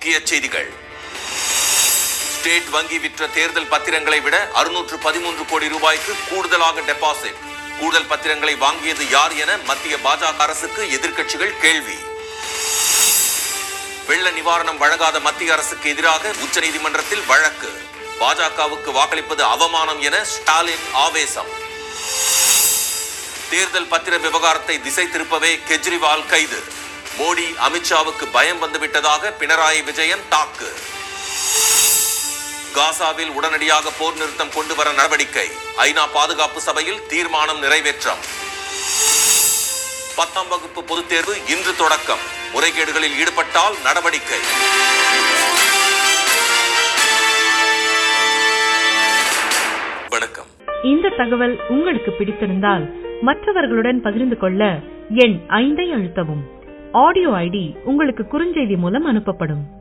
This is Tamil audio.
முக்கிய செய்திகள் ஸ்டேட் வங்கி விற்ற தேர்தல் பத்திரங்களை விட அறுநூற்று பதிமூன்று கோடி ரூபாய்க்கு கூடுதலாக டெபாசிட் கூடுதல் பத்திரங்களை வாங்கியது யார் என மத்திய பாஜக அரசுக்கு எதிர்க்கட்சிகள் கேள்வி வெள்ள நிவாரணம் வழங்காத மத்திய அரசுக்கு எதிராக உச்சநீதிமன்றத்தில் வழக்கு பாஜகவுக்கு வாக்களிப்பது அவமானம் என ஸ்டாலின் ஆவேசம் தேர்தல் பத்திர விவகாரத்தை திசை திருப்பவே கெஜ்ரிவால் கைது மோடி அமித்ஷாவுக்கு பயம் வந்துவிட்டதாக பினராயி விஜயன் தாக்கு காசாவில் உடனடியாக போர் நிறுத்தம் கொண்டு வர நடவடிக்கை ஐநா பாதுகாப்பு சபையில் தீர்மானம் நிறைவேற்றம் பத்தாம் வகுப்பு பொதுத் தேர்வு இன்று தொடக்கம் முறைகேடுகளில் ஈடுபட்டால் நடவடிக்கை வணக்கம் இந்த தகவல் உங்களுக்கு பிடித்திருந்தால் மற்றவர்களுடன் பகிர்ந்து கொள்ள எண் ஐந்தை அழுத்தவும் ஆடியோ ஐடி உங்களுக்கு குறுஞ்செய்தி மூலம் அனுப்பப்படும்